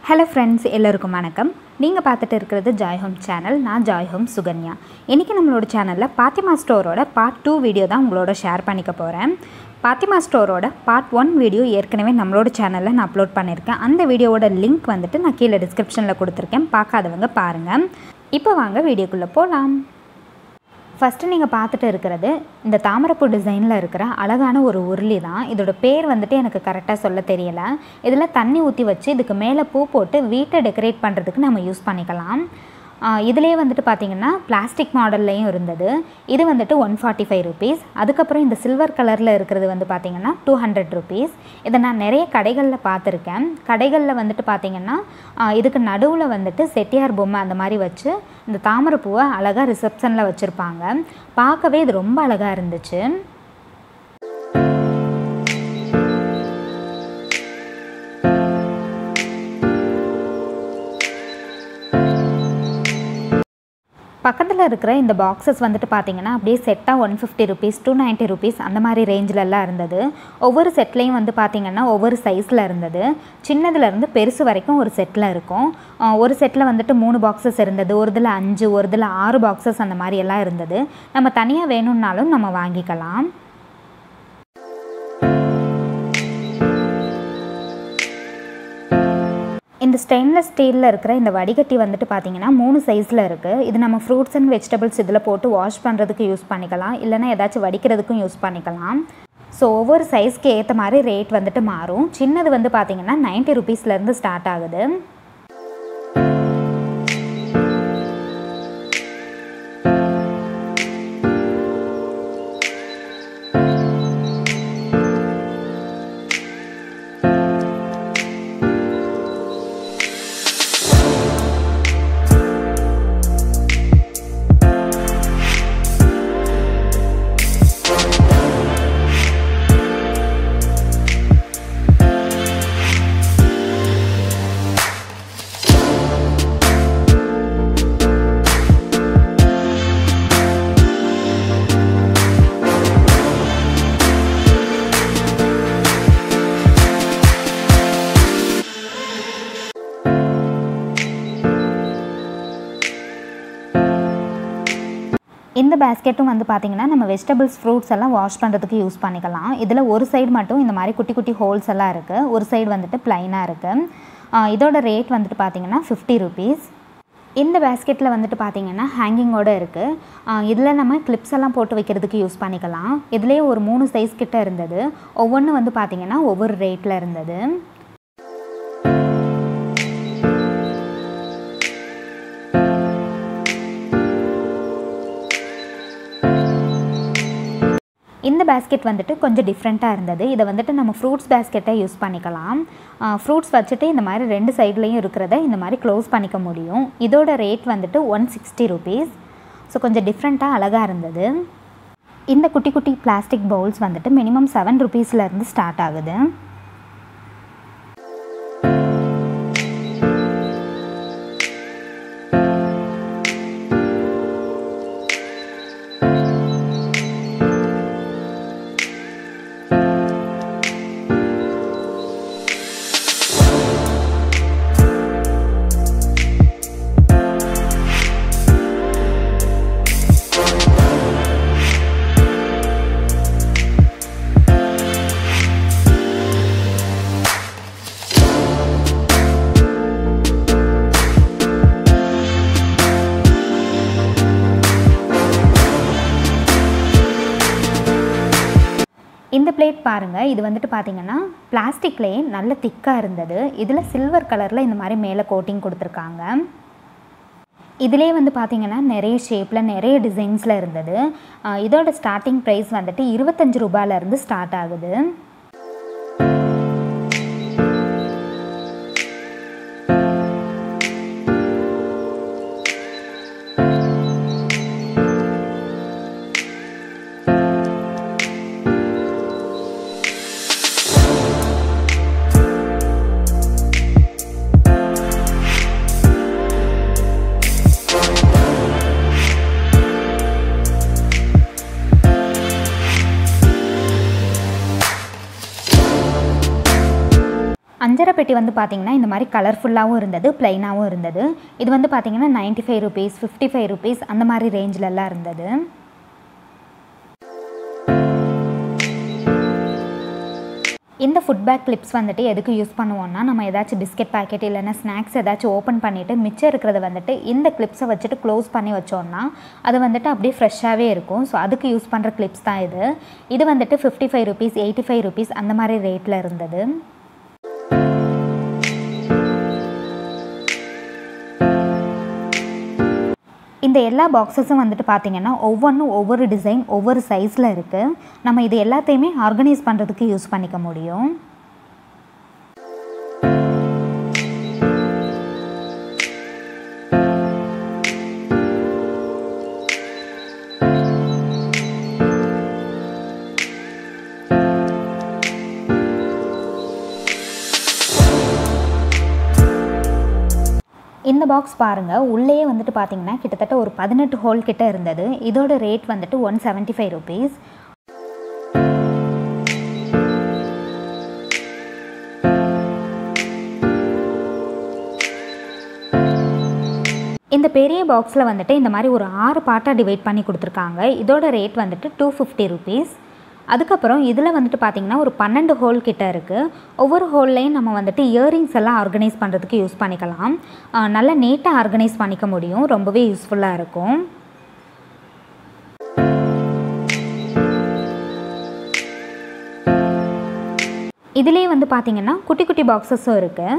hello friends எல்லோருக்கும் வணக்கம் நீங்கள் பார்த்துட்டு இருக்கிறது ஜாய் ஹோம் சேனல் நான் ஜாய் ஹோம் சுகன்யா இன்றைக்கி நம்மளோட சேனலில் பாத்திமா ஸ்டோரோட பார்ட் டூ வீடியோ தான் உங்களோட ஷேர் பண்ணிக்க போகிறேன் பாத்திமா ஸ்டோரோட பார்ட் ஒன் வீடியோ ஏற்கனவே நம்மளோட சேனலில் நான் அப்லோட் பண்ணியிருக்கேன் அந்த வீடியோவோட லிங்க் வந்துட்டு நான் கீழே டிஸ்கிரிப்ஷனில் கொடுத்துருக்கேன் பார்க்காதவங்க பாருங்கள் இப்போ வாங்க வீடியோக்குள்ளே போகலாம் ஃபஸ்ட்டு நீங்கள் பார்த்துட்டு இருக்கிறது இந்த தாமரைப்பூ டிசைனில் இருக்கிற அழகான ஒரு உருளி தான் இதோட பேர் வந்துட்டு எனக்கு கரெக்டாக சொல்ல தெரியல இதில் தண்ணி ஊற்றி வச்சு இதுக்கு மேலே பூ போட்டு வீட்டை டெக்கரேட் பண்ணுறதுக்கு நம்ம யூஸ் பண்ணிக்கலாம் இதிலே வந்துட்டு பார்த்திங்கன்னா பிளாஸ்டிக் மாடல்லையும் இருந்தது இது வந்துட்டு ஒன் ஃபார்ட்டி ஃபைவ் ருபீஸ் அதுக்கப்புறம் இந்த சில்வர் கலரில் இருக்கிறது வந்து பார்த்திங்கன்னா டூ ஹண்ட்ரட் ருபீஸ் இதை நான் நிறைய கடைகளில் பார்த்துருக்கேன் கடைகளில் வந்துட்டு பார்த்திங்கன்னா இதுக்கு நடுவில் வந்துட்டு செட்டியார் பொம்மை அந்த மாதிரி வச்சு இந்த தாமரை பூவை அழகாக ரிசப்ஷனில் வச்சுருப்பாங்க பார்க்கவே இது ரொம்ப அழகாக இருந்துச்சு பக்கத்தில் இருக்கிற இந்த பாக்ஸஸ் வந்துட்டு பார்த்தீங்கன்னா அப்படியே செட்டாக one fifty rupees two ninety rupees அந்த மாதிரி ரேஞ்சிலலாம் இருந்தது ஒவ்வொரு செட்லேயும் வந்து பார்த்திங்கன்னா ஒவ்வொரு சைஸில் இருந்தது சின்னதுலேருந்து பெருசு வரைக்கும் ஒரு செட்டில் இருக்கும் ஒரு செட்டில் வந்துட்டு மூணு பாக்ஸஸ் இருந்தது ஒரு இதில் அஞ்சு ஒரு இதில் ஆறு பாக்ஸஸ் அந்த மாதிரி எல்லாம் இருந்தது நம்ம தனியாக வேணும்னாலும் நம்ம வாங்கிக்கலாம் இந்த ஸ்டெயின்லெஸ் ஸ்டீலில் இருக்கிற இந்த வடிகட்டி வந்துட்டு பார்த்தீங்கன்னா மூணு சைஸில் இருக்குது இது நம்ம ஃப்ரூட்ஸ் அண்ட் வெஜிடபிள்ஸ் இதில் போட்டு வாஷ் பண்ணுறதுக்கு யூஸ் பண்ணிக்கலாம் இல்லைனா ஏதாச்சும் வடிக்கிறதுக்கும் யூஸ் பண்ணிக்கலாம் ஸோ ஒவ்வொரு சைஸ்க்கு ஏற்ற மாதிரி ரேட் வந்துட்டு மாறும் சின்னது வந்து பார்த்திங்கன்னா நைன்ட்டி ருபீஸ்லேருந்து ஸ்டார்ட் ஆகுது இந்த பேஸ்கெட்டும் வந்து பார்த்திங்கன்னா நம்ம வெஜிடபிள்ஸ் ஃப்ரூட்ஸ் எல்லாம் வாஷ் பண்ணுறதுக்கு யூஸ் பண்ணிக்கலாம் இதில் ஒரு சைடு மட்டும் இந்த மாதிரி குட்டி குட்டி ஹோல்ஸ் எல்லாம் இருக்குது ஒரு சைடு வந்துட்டு ப்ளைனாக இருக்குது இதோட ரேட் வந்துட்டு பார்த்திங்கன்னா ஃபிஃப்டி ருபீஸ் இந்த பேஸ்கெட்டில் வந்துட்டு பார்த்திங்கன்னா ஹேங்கிங்கோடு இருக்குது இதில் நம்ம கிளிப்ஸ் எல்லாம் போட்டு வைக்கிறதுக்கு யூஸ் பண்ணிக்கலாம் இதுலேயே ஒரு மூணு சைஸ் கிட்ட இருந்தது ஒவ்வொன்று வந்து பார்த்திங்கன்னா ஒவ்வொரு ரேட்டில் இருந்தது இந்த பேஸ்கெட் வந்துட்டு கொஞ்சம் டிஃப்ரெண்ட்டாக இருந்தது இதை வந்துட்டு நம்ம ஃப்ரூட்ஸ் பேஸ்கெட்டை யூஸ் பண்ணிக்கலாம் ஃப்ரூட்ஸ் வச்சுட்டு இந்த மாதிரி ரெண்டு சைட்லேயும் இருக்கிறத இந்த மாதிரி க்ளோஸ் பண்ணிக்க முடியும் இதோட ரேட் வந்துட்டு ஒன் சிக்ஸ்டி ருபீஸ் ஸோ கொஞ்சம் டிஃப்ரெண்ட்டாக அழகாக இருந்தது இந்த குட்டி குட்டி பிளாஸ்டிக் பவுல்ஸ் வந்துட்டு மினிமம் செவன் ருபீஸ்லேருந்து ஸ்டார்ட் ஆகுது இந்த பிளேட் பாருங்கள் இது வந்துட்டு பார்த்தீங்கன்னா பிளாஸ்டிக்லேயே நல்ல திக்காக இருந்தது இதில் சில்வர் கலரில் இந்த மாதிரி மேலே கோட்டிங் கொடுத்துருக்காங்க இதிலே வந்து பார்த்திங்கன்னா நிறைய ஷேப்பில் நிறைய டிசைன்ஸில் இருந்தது இதோட ஸ்டார்டிங் ப்ரைஸ் வந்துட்டு இருபத்தஞ்சி ரூபாயிலேருந்து ஸ்டார்ட் ஆகுது அஞ்சரை பெட்டி வந்து பார்த்திங்கன்னா இந்த மாதிரி கலர்ஃபுல்லாகவும் இருந்தது ப்ளைனாகவும் இருந்தது இது வந்து பார்த்திங்கன்னா ninety five rupees fifty five rupees அந்த மாதிரி ரேஞ்சிலலாம் இருந்தது இந்த ஃபுட் பேக் கிளிப்ஸ் வந்துட்டு எதுக்கு யூஸ் பண்ணுவோம்னா நம்ம ஏதாச்சும் பிஸ்கெட் பாக்கெட் இல்லைன்னா ஸ்நாக்ஸ் ஏதாச்சும் ஓப்பன் பண்ணிவிட்டு மிச்சம் இருக்கிறத வந்துட்டு இந்த கிளிப்ஸை வச்சுட்டு க்ளோஸ் பண்ணி வச்சோம்னா அது வந்துட்டு அப்படியே ஃப்ரெஷ்ஷாகவே இருக்கும் ஸோ அதுக்கு யூஸ் பண்ணுற கிளிப்ஸ் தான் இது இது வந்துட்டு fifty five rupees eighty five rupees அந்த மாதிரி ரேட்டில் இருந்தது இந்த எல்லா பாக்ஸஸும் வந்துட்டு பார்த்திங்கன்னா ஒவ்வொன்றும் ஒவ்வொரு டிசைன் ஒவ்வொரு சைஸில் இருக்குது நம்ம இது எல்லாத்தையுமே ஆர்கனைஸ் பண்ணுறதுக்கு யூஸ் பண்ணிக்க முடியும் இந்த பாக்ஸ் பாருங்கள் உள்ளேயே வந்துட்டு பார்த்தீங்கன்னா கிட்டத்தட்ட ஒரு பதினெட்டு ஹோல் கிட்ட இருந்தது இதோட ரேட் வந்துட்டு ஒன் செவன்ட்டி ஃபைவ் ருபீஸ் இந்த பெரிய பாக்ஸில் வந்துட்டு இந்த மாதிரி ஒரு ஆறு பார்ட்டாக டிவைட் பண்ணி கொடுத்துருக்காங்க இதோட ரேட் வந்துட்டு டூ ஃபிஃப்டி ருபீஸ் அதுக்கப்புறம் இதில் வந்துட்டு பார்த்திங்கன்னா ஒரு பன்னெண்டு ஹோல் கிட்ட இருக்குது ஒவ்வொரு ஹோல்லையும் நம்ம வந்துட்டு இயரிங்ஸ் எல்லாம் ஆர்கனைஸ் பண்ணுறதுக்கு யூஸ் பண்ணிக்கலாம் நல்லா நீட்டாக ஆர்கனைஸ் பண்ணிக்க முடியும் ரொம்பவே யூஸ்ஃபுல்லாக இருக்கும் இதிலே வந்து பார்த்திங்கன்னா குட்டி குட்டி பாக்ஸஸும் இருக்குது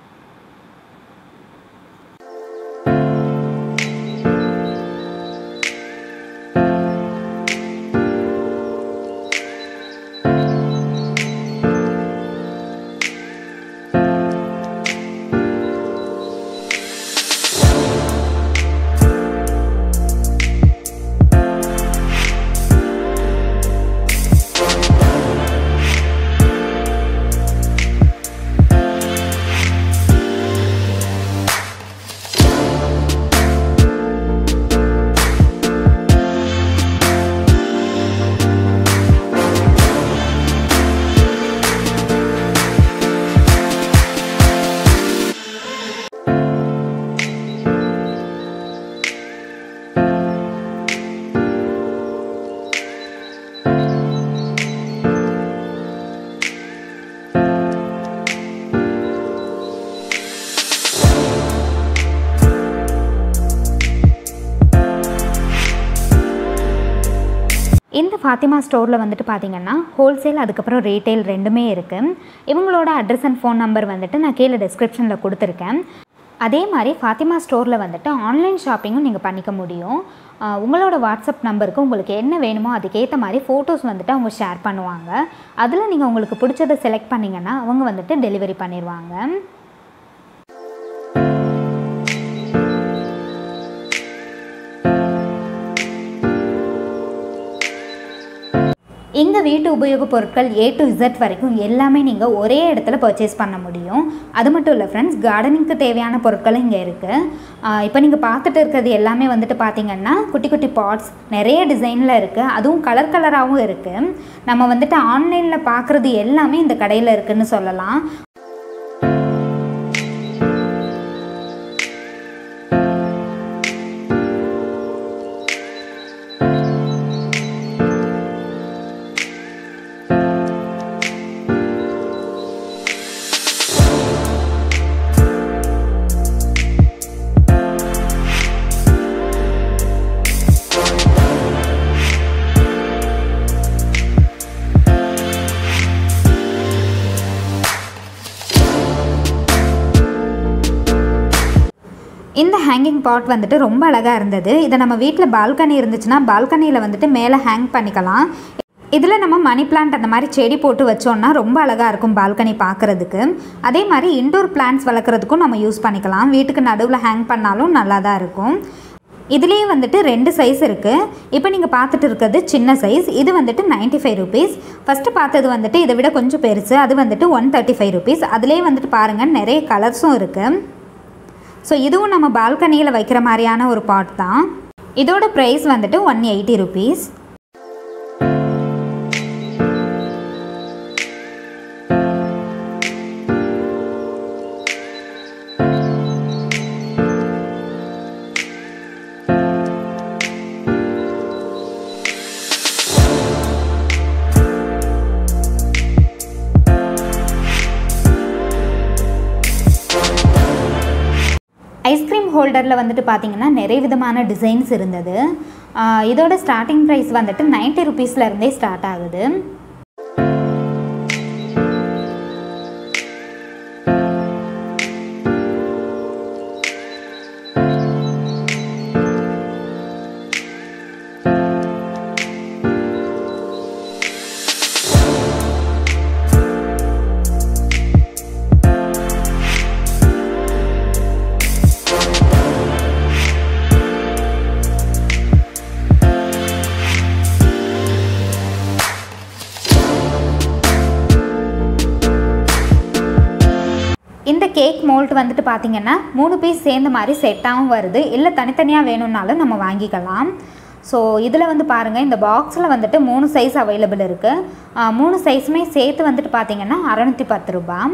இந்த ஃபாத்திமா ஸ்டோரில் வந்துட்டு பார்த்தீங்கன்னா ஹோல்சேல் அதுக்கப்புறம் ரீட்டைல் ரெண்டுமே இருக்குது இவங்களோட அட்ரஸ் அண்ட் ஃபோன் நம்பர் வந்துட்டு நான் கீழே டிஸ்கிரிப்ஷனில் கொடுத்துருக்கேன் அதே மாதிரி ஃபாத்திமா ஸ்டோரில் வந்துட்டு ஆன்லைன் ஷாப்பிங்கும் நீங்கள் பண்ணிக்க முடியும் ஆஹ் உங்களோட வாட்ஸ்அப் நம்பருக்கு உங்களுக்கு என்ன வேணுமோ அதுக்கேற்ற மாதிரி ஃபோட்டோஸ் வந்துட்டு அவங்க ஷேர் பண்ணுவாங்க அதில் நீங்கள் உங்களுக்கு பிடிச்சதை செலக்ட் பண்ணிங்கன்னா அவங்க வந்துட்டு டெலிவரி பண்ணிடுவாங்க எங்கள் வீட்டு உபயோகப் பொருட்கள் ஏ டு இசட் வரைக்கும் எல்லாமே நீங்கள் ஒரே இடத்துல பர்ச்சேஸ் பண்ண முடியும் அது மட்டும் இல்லை ஃப்ரெண்ட்ஸ் கார்டனிங்க்கு தேவையான பொருட்களும் இங்கே இருக்குது இப்போ நீங்கள் பார்த்துட்டு இருக்கிறது எல்லாமே வந்துட்டு பார்த்தீங்கன்னா குட்டி குட்டி பாட்ஸ் நிறைய டிசைனில் இருக்குது அதுவும் கலர் கலராகவும் இருக்குது நம்ம வந்துட்டு ஆன்லைனில் பார்க்குறது எல்லாமே இந்த கடையில் இருக்குதுன்னு சொல்லலாம் இந்த ஹேங்கிங் பாட் வந்துட்டு ரொம்ப அழகாக இருந்தது இதை நம்ம வீட்டில் பால்கனி இருந்துச்சுன்னா பால்கனியில் வந்துட்டு மேலே ஹேங் பண்ணிக்கலாம் இதில் நம்ம மணி பிளான்ட் அந்த மாதிரி செடி போட்டு வச்சோம்னா ரொம்ப அழகாக இருக்கும் பால்கனி பார்க்குறதுக்கு அதே மாதிரி இன்டோர் பிளான்ட்ஸ் வளர்க்குறதுக்கும் நம்ம யூஸ் பண்ணிக்கலாம் வீட்டுக்கு நடுவில் ஹேங் பண்ணாலும் நல்லா தான் இருக்கும் இதுலேயே வந்துட்டு ரெண்டு சைஸ் இருக்குது இப்போ நீங்கள் பார்த்துட்டு இருக்கிறது சின்ன சைஸ் இது வந்துட்டு நைன்ட்டி ஃபைவ் ருபீஸ் ஃபஸ்ட்டு பார்த்தது வந்துட்டு இதை விட கொஞ்சம் பெருசு அது வந்துட்டு ஒன் தேர்ட்டி ஃபைவ் ருபீஸ் அதுலேயே வந்துட்டு பாருங்கள் நிறைய கலர்ஸும் இருக்குது ஸோ இதுவும் நம்ம பால்கனியில் வைக்கிற மாதிரியான ஒரு பாட் தான் இதோட ப்ரைஸ் வந்துட்டு ஒன் எயிட்டி ருபீஸ் ஐஸ்கிரீம் ஹோல்டரில் வந்துட்டு பார்த்தீங்கன்னா நிறைய விதமான டிசைன்ஸ் இருந்தது ஆஹ் இதோட ஸ்டார்டிங் ப்ரைஸ் வந்துட்டு நைன்ட்டி ருபீஸ்லேருந்தே ஸ்டார்ட் ஆகுது இந்த கேக் மோல்ட் வந்துட்டு பார்த்தீங்கன்னா மூணு பீஸ் சேர்ந்த மாதிரி செட்டாகவும் வருது இல்லை தனித்தனியாக வேணும்னாலும் நம்ம வாங்கிக்கலாம் ஸோ இதில் வந்து பாருங்கள் இந்த பாக்ஸில் வந்துட்டு மூணு சைஸ் அவைலபிள் இருக்குது மூணு சைஸுமே சேர்த்து வந்துட்டு பார்த்தீங்கன்னா அறநூற்றி பத்து ரூபாய்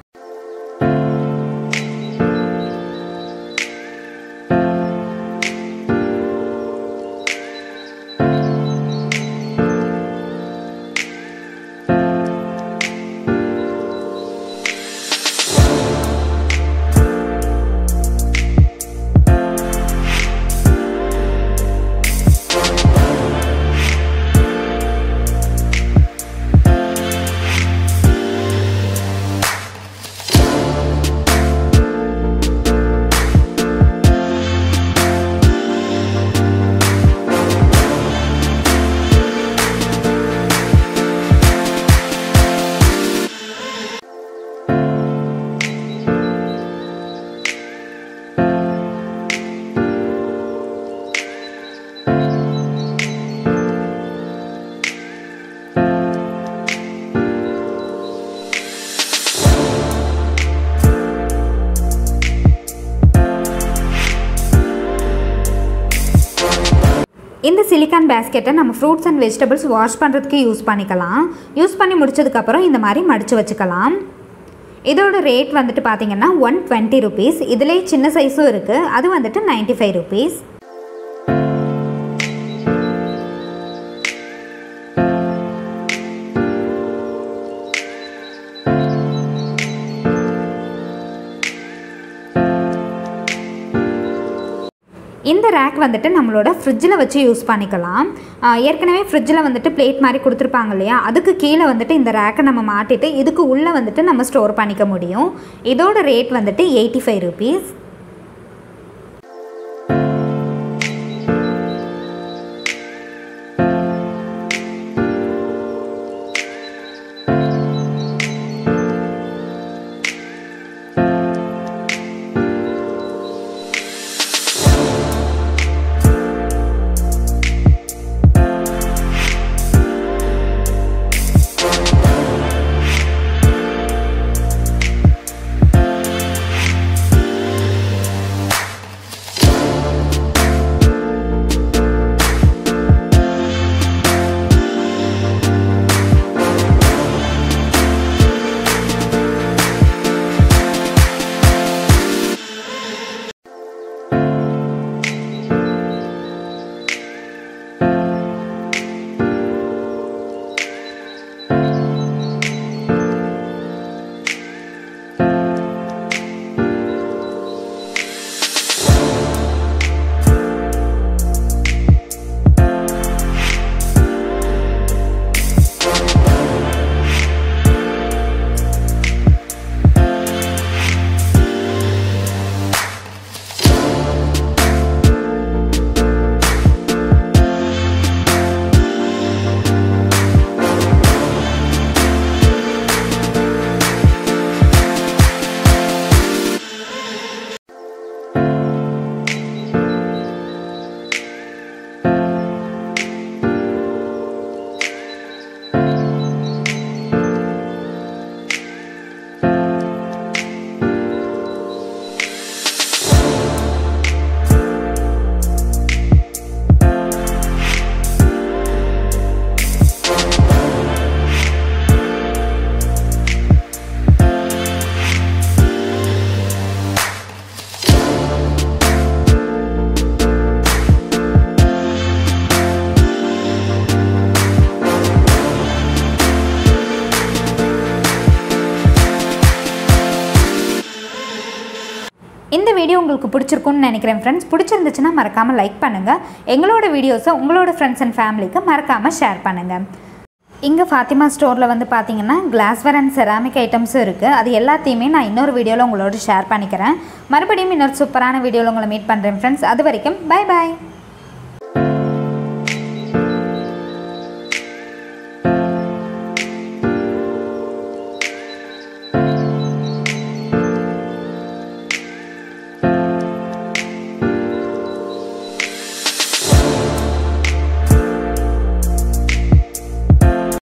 இந்த சிலிக்கான் பேஸ்கெட்டை நம்ம ஃப்ரூட்ஸ் அண்ட் வெஜிடபிள்ஸ் வாஷ் பண்ணுறதுக்கு யூஸ் பண்ணிக்கலாம் யூஸ் பண்ணி முடிச்சதுக்கப்புறம் இந்த மாதிரி மடித்து வச்சுக்கலாம் இதோட ரேட் வந்துட்டு பார்த்தீங்கன்னா ஒன் டுவெண்ட்டி ருபீஸ் இதுலேயே சின்ன சைஸும் இருக்குது அது வந்துட்டு நைன்ட்டி ஃபைவ் ருபீஸ் இந்த ரேக் வந்துட்டு நம்மளோட ஃப்ரிட்ஜில் வச்சு யூஸ் பண்ணிக்கலாம் ஆஹ் ஏற்கனவே ஃப்ரிட்ஜில் வந்துட்டு பிளேட் மாதிரி கொடுத்துருப்பாங்க இல்லையா அதுக்கு கீழே வந்துட்டு இந்த ரேக்கை நம்ம மாட்டிட்டு இதுக்கு உள்ளே வந்துட்டு நம்ம ஸ்டோர் பண்ணிக்க முடியும் இதோட ரேட் வந்துட்டு எயிட்டி ஃபைவ் ருபீஸ் இந்த வீடியோ உங்களுக்கு பிடிச்சிருக்கும்னு நினைக்கிறேன் ஃப்ரெண்ட்ஸ் பிடிச்சிருந்துச்சுன்னா மறக்காமல் லைக் பண்ணுங்கள் எங்களோட வீடியோஸை உங்களோட ஃப்ரெண்ட்ஸ் அண்ட் ஃபேமிலிக்கு மறக்காமல் ஷேர் பண்ணுங்கள் இங்கே ஃபாத்திமா ஸ்டோரில் வந்து பார்த்தீங்கன்னா கிளாஸ்வேர் அண்ட் செராமிக் ஐட்டம்ஸும் இருக்குது அது எல்லாத்தையுமே நான் இன்னொரு வீடியோவில் உங்களோட ஷேர் பண்ணிக்கிறேன் மறுபடியும் இன்னொரு சூப்பரான வீடியோவில் உங்களை மீட் பண்ணுறேன் ஃப்ரெண்ட்ஸ் அது வரைக்கும் பை பாய்